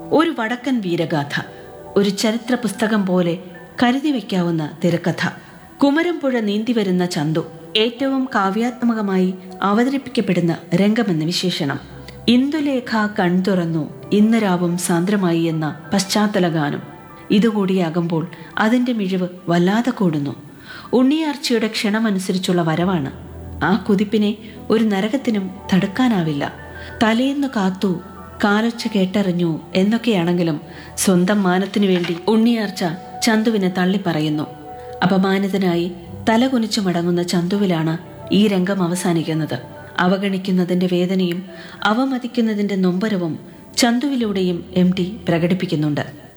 ഒരു വടക്കൻ വീരഗാഥ ഒരു ചരിത്ര പുസ്തകം പോലെ കരുതി വയ്ക്കാവുന്ന തിരക്കഥ കുമരംപുഴ നീന്തി വരുന്ന ചന്തു ഏറ്റവും കാവ്യാത്മകമായി അവതരിപ്പിക്കപ്പെടുന്ന രംഗമെന്ന വിശേഷണം ഇന്ദുലേഖ കൺതുറന്നു ഇന്ന് രാവും സാന്ദ്രമായി എന്ന പശ്ചാത്തല ഗാനം ഇതുകൂടിയാകുമ്പോൾ അതിന്റെ മിഴിവ് വല്ലാതെ കൂടുന്നു ഉണ്ണിയാർച്ചയുടെ ക്ഷണമനുസരിച്ചുള്ള വരവാണ് ആ കുതിപ്പിനെ ഒരു നരകത്തിനും തടുക്കാനാവില്ല തലേന്ന് കാത്തു കാലൊച്ച കേട്ടറിഞ്ഞു എന്നൊക്കെയാണെങ്കിലും സ്വന്തം മാനത്തിനു വേണ്ടി ഉണ്ണിയാർച്ച ചന്തുവിനെ തള്ളിപ്പറയുന്നു അപമാനിതനായി തലകുനിച്ചു മടങ്ങുന്ന ചന്തുവിലാണ് ഈ രംഗം അവസാനിക്കുന്നത് അവഗണിക്കുന്നതിന്റെ വേദനയും അവമതിക്കുന്നതിന്റെ നൊമ്പരവും ചന്തുവിലൂടെയും എം ടി പ്രകടിപ്പിക്കുന്നുണ്ട്